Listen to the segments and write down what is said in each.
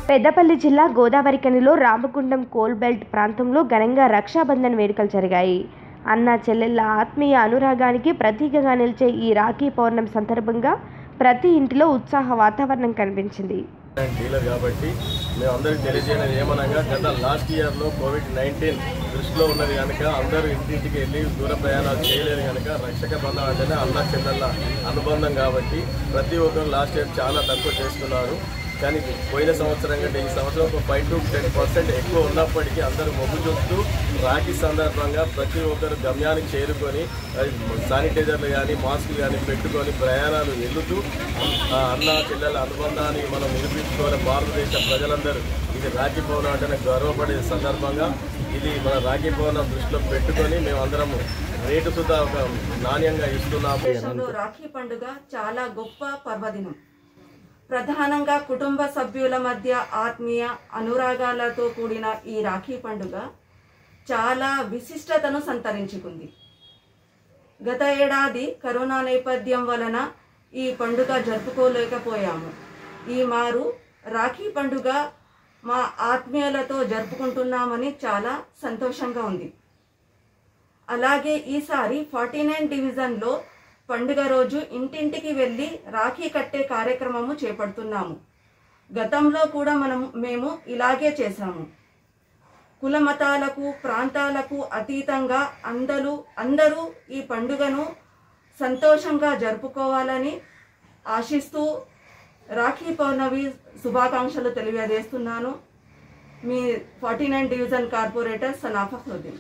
పెద్దపల్లి జిల్లా గోదావరికనిలో Ramagundam coal belt ప్రాంతంలో ఘనంగా రక్షాబంధన్ వేడుకలు జరిగాయి అన్న చెల్లెళ్ళ ఆత్మీయ అనురాగానికి ప్రతీకగా నిలిచే ఈ రాఖీ పౌర్ణమి సందర్భంగా ప్రతి ఇంటిలో ఉత్సాహ వాతావరణం కనిపించింది అండ్ డీలర్ కాబట్టి మేము అందరికి తెలియజేయడం ఏమనగా గత లాస్ట్ ఇయర్లో కోవిడ్ నైన్టీన్ దృష్టిలో ఉన్నది కనుక అందరూ ఇంటింటికి వెళ్ళి దూర ప్రయాణాలు చేయలేదు కనుక రక్షక బంధం అంటేనే అన్న చెల్లెళ్ళ అనుబంధం కాబట్టి ప్రతి ఒక్కరు లాస్ట్ ఇయర్ చాలా తక్కువ చేసుకున్నారు కానీ పోయిన సంవత్సరం కంటే ఈ సంవత్సరం ఒక ఫైవ్ టు టెన్ పర్సెంట్ ఎక్కువ ఉన్నప్పటికీ అందరూ మొగ్గు చూపుతూ రాఖీ సందర్భంగా ప్రతి ఒక్కరు గమ్యానికి చేరుకొని అది శానిటైజర్లు కానీ మాస్కులు కానీ పెట్టుకొని ప్రయాణాలు వెళ్తూ ఆ అన్న చెల్లెల అనుబంధాన్ని మనం నిరూపించుకోవాలి భారతదేశ ప్రజలందరూ ఇది రాఖీ పౌర్ణం అంటేనే గర్వపడే సందర్భంగా ఇది మన రాఖీ పౌర్ణం దృష్టిలో పెట్టుకొని మేమందరము రేటు సుధా ఒక నాణ్యంగా ఇస్తున్నాము దేశంలో రాఖీ పండుగ చాలా గొప్ప పర్వదినం ప్రధానంగా కుటుంబ సభ్యుల మధ్య ఆత్మీయ అనురాగాలతో కూడిన ఈ రాఖీ పండుగ చాలా విశిష్టతను సంతరించుకుంది గత ఏడాది కరోనా నేపథ్యం వలన ఈ పండుగ జరుపుకోలేకపోయాము ఈ మారు రాఖీ పండుగ మా ఆత్మీయులతో జరుపుకుంటున్నామని చాలా సంతోషంగా ఉంది అలాగే ఈసారి ఫార్టీ నైన్ డివిజన్లో పండుగ రోజు ఇంటింటికి వెళ్ళి రాఖీ కట్టే కార్యక్రమము చేపడుతున్నాము గతంలో కూడా మనం మేము ఇలాగే చేశాము కుల మతాలకు ప్రాంతాలకు అతీతంగా అందరూ అందరూ ఈ పండుగను సంతోషంగా జరుపుకోవాలని ఆశిస్తూ రాఖీ పౌర్ణమి శుభాకాంక్షలు తెలియజేస్తున్నాను మీ ఫార్టీ నైన్ డివిజన్ కార్పొరేటర్ సనాఫా హుద్దీన్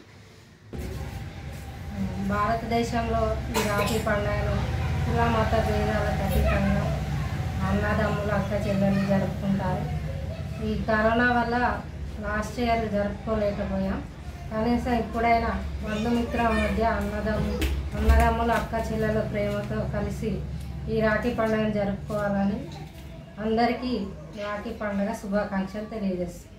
భారతదేశంలో ఈ రాఖీ పండుగను కుల మత భేదాలకు అతీతంగా అన్నదమ్ములు అక్క చెల్లెలు జరుపుకుంటారు ఈ కరోనా వల్ల లాస్ట్ ఇయర్ జరుపుకోలేకపోయాం కనీసం ఇప్పుడైనా బంధుమిత్రుల మధ్య అన్నదమ్ము అన్నదమ్ములు అక్క చెల్లెల ప్రేమతో కలిసి ఈ రాఖీ పండుగను జరుపుకోవాలని అందరికీ రాఖీ పండుగ శుభాకాంక్షలు తెలియజేస్తాం